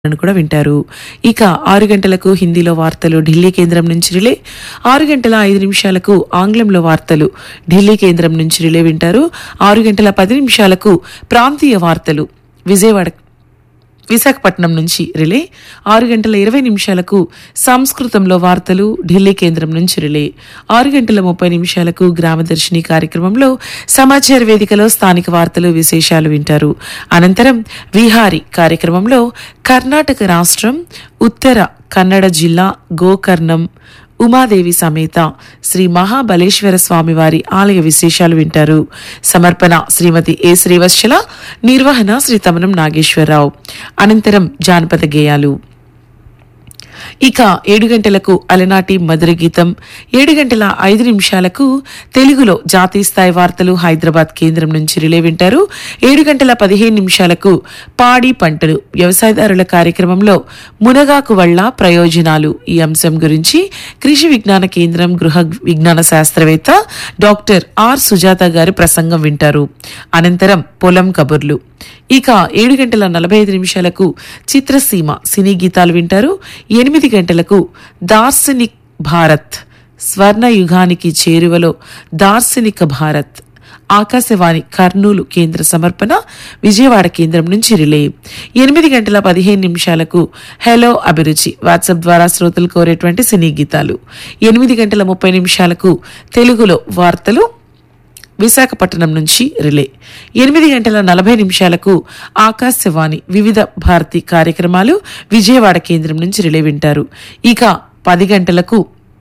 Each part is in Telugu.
అని కూడా వింటారు ఇక ఆరు గంటలకు హిందీలో వార్తలు ఢిల్లీ కేంద్రం నుంచి రిలే ఆరు గంటల ఐదు నిమిషాలకు ఆంగ్లంలో వార్తలు ఢిల్లీ కేంద్రం నుంచి రిలే వింటారు ఆరు గంటల పది నిమిషాలకు ప్రాంతీయ వార్తలు విజయవాడ విశాఖపట్నం నుంచి రిలే ఆరు గంటల ఇరవై నిమిషాలకు సంస్కృతంలో వార్తలు ఢిల్లీ కేంద్రం నుంచి రిలే ఆరు గంటల ముప్పై నిమిషాలకు గ్రామదర్శిని కార్యక్రమంలో సమాచార వేదికలో స్థానిక వార్తలు విశేషాలు వింటారు అనంతరం విహారీ కార్యక్రమంలో కర్ణాటక రాష్ట్రం ఉత్తర కన్నడ జిల్లా గోకర్ణం ఉమాదేవి సమేత శ్రీ మహాబలేశ్వర స్వామివారి ఆలయ విశేషాలు వింటారు సమర్పణ శ్రీమతి ఏ శ్రీవత్సల నిర్వహణ శ్రీ తమనం నాగేశ్వరరావు అనంతరం జానపద గేయాలు ఇక ఏడు గంటలకు అలనాటి మధుర గీతం ఏడు గంటల ఐదు నిమిషాలకు తెలుగులో జాతీయ స్థాయి వార్తలు హైదరాబాద్ కేంద్రం నుంచి రిలే వింటారు ఏడు గంటల పదిహేను నిమిషాలకు పాడి పంటలు వ్యవసాయదారుల కార్యక్రమంలో మునగాకు వల్ల ప్రయోజనాలు ఈ అంశం గురించి కృషి విజ్ఞాన కేంద్రం గృహ విజ్ఞాన శాస్త్రవేత్త డాక్టర్ ఆర్ సుజాత గారి ప్రసంగం వింటారు అనంతరం పొలం కబుర్లు ఇక ఏడు గంటల నలభై ఐదు నిమిషాలకు చిత్రసీమ సినీ గీతాలు వింటారు ఎనిమిది గంటలకు దార్శనిక్ భారత్ స్వర్ణ యుగానికి చేరువలో దార్శనిక భారత్ ఆకాశవాణి కర్నూలు కేంద్ర సమర్పణ విజయవాడ కేంద్రం నుంచి రిలే ఎనిమిది గంటల పదిహేను నిమిషాలకు హలో అభిరుచి వాట్సాప్ ద్వారా శ్రోతలు కోరేటువంటి సినీ గీతాలు ఎనిమిది గంటల ముప్పై నిమిషాలకు తెలుగులో వార్తలు విశాఖపట్నం నుంచి రిలే ఎనిమిది గంటల నలభై నిమిషాలకు ఆకాశవాణి వివిధ భారతి కార్యక్రమాలు విజయవాడ కేంద్రం నుంచి రిలే వింటారు ఇక పది గంటలకు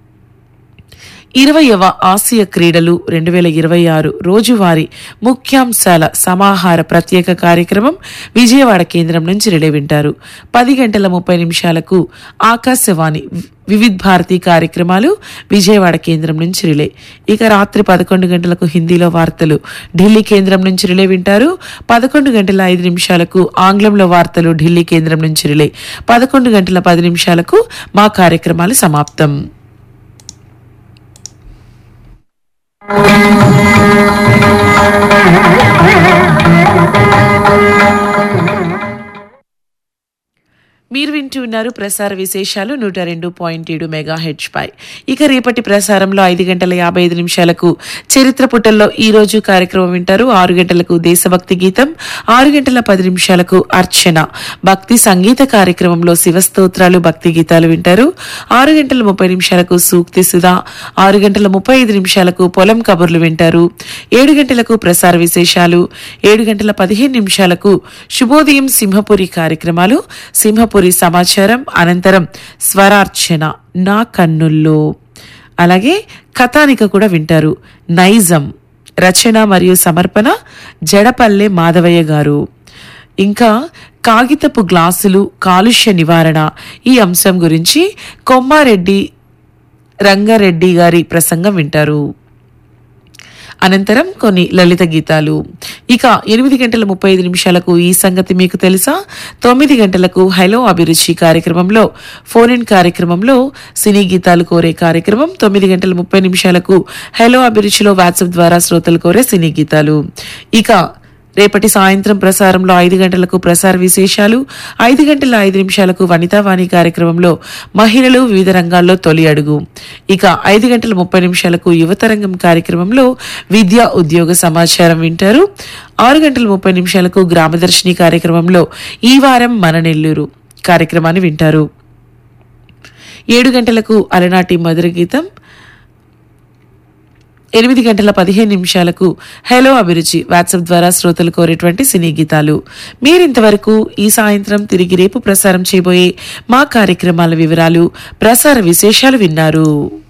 ఇరవయవ ఆసియా క్రీడలు రెండు వేల ఇరవై ఆరు రోజువారీ ముఖ్యాంశాల సమాహార ప్రత్యేక కార్యక్రమం విజయవాడ కేంద్రం నుంచి రిలే వింటారు పది గంటల ముప్పై నిమిషాలకు ఆకాశవాణి వివిధ్ భారతి కార్యక్రమాలు విజయవాడ కేంద్రం నుంచి రిలే ఇక రాత్రి పదకొండు గంటలకు హిందీలో వార్తలు ఢిల్లీ కేంద్రం నుంచి రిలే వింటారు పదకొండు గంటల ఐదు నిమిషాలకు ఆంగ్లంలో వార్తలు ఢిల్లీ కేంద్రం నుంచి రిలే పదకొండు గంటల పది నిమిషాలకు మా కార్యక్రమాలు సమాప్తం మీరు వింటున్నారు ప్రసార విశేషాలు నూట రెండు పాయింట్ ఏడు మెగా హెచ్ పై ఇక రేపటి ప్రసారంలో ఐదు గంటల యాభై ఐదు నిమిషాలకు చరిత్ర పుటల్లో ఈ రోజు కార్యక్రమం వింటారు ఆరు గంటలకు దేశభక్తి గీతం ఆరు గంటల పది నిమిషాలకు అర్చన భక్తి సంగీత కార్యక్రమంలో శివస్తోత్రాలు భక్తి గీతాలు వింటారు ఆరు గంటల ముప్పై నిమిషాలకు సూక్తి సుధా ఆరు గంటల ముప్పై ఐదు నిమిషాలకు పొలం కబుర్లు వింటారు ఏడు గంటలకు ప్రసార విశేషాలు ఏడు గంటల పదిహేను నిమిషాలకు శుభోదయం సింహపురి కార్యక్రమాలు సింహపురి సమాచారం అనంతరం స్వరార్చన నా కన్నుల్లో అలాగే కథానిక కూడా వింటారు నైజం రచన మరియు సమర్పణ జడపల్లె మాధవయ్య గారు ఇంకా కాగితపు గ్లాసులు కాలుష్య నివారణ ఈ అంశం గురించి కొమ్మారెడ్డి రంగారెడ్డి గారి ప్రసంగం వింటారు అనంతరం కొన్ని లలిత గీతాలు ఇక ఎనిమిది గంటల ముప్పై ఐదు నిమిషాలకు ఈ సంగతి మీకు తెలుసా తొమ్మిది గంటలకు హలో అభిరుచి కార్యక్రమంలో ఫోన్ ఇన్ కార్యక్రమంలో సినీ గీతాలు కోరే కార్యక్రమం తొమ్మిది గంటల ముప్పై నిమిషాలకు హలో అభిరుచిలో వాట్సాప్ ద్వారా శ్రోతలు కోరే సినీ గీతాలు ఇక రేపటి సాయంత్రం ప్రసారంలో ఐదు గంటలకు ప్రసార విశేషాలు ఐదు గంటల ఐదు నిమిషాలకు వనితావాణి కార్యక్రమంలో మహిళలు వివిధ రంగాల్లో తొలి అడుగు ఇక ఐదు గంటల ముప్పై నిమిషాలకు యువతరంగం కార్యక్రమంలో విద్యా ఉద్యోగ సమాచారం వింటారు ఆరు గంటల ముప్పై నిమిషాలకు గ్రామదర్శిని కార్యక్రమంలో ఈ వారం మన నెల్లూరు కార్యక్రమాన్ని వింటారు ఏడు గంటలకు అలనాటి మధుర గీతం ఎనిమిది గంటల పదిహేను నిమిషాలకు హలో అభిరుచి వాట్సాప్ ద్వారా శ్రోతలు కోరేటువంటి సినీ గీతాలు మీరింతవరకు ఈ సాయంత్రం తిరిగి రేపు ప్రసారం చేయబోయే మా కార్యక్రమాల వివరాలు ప్రసార విశేషాలు విన్నారు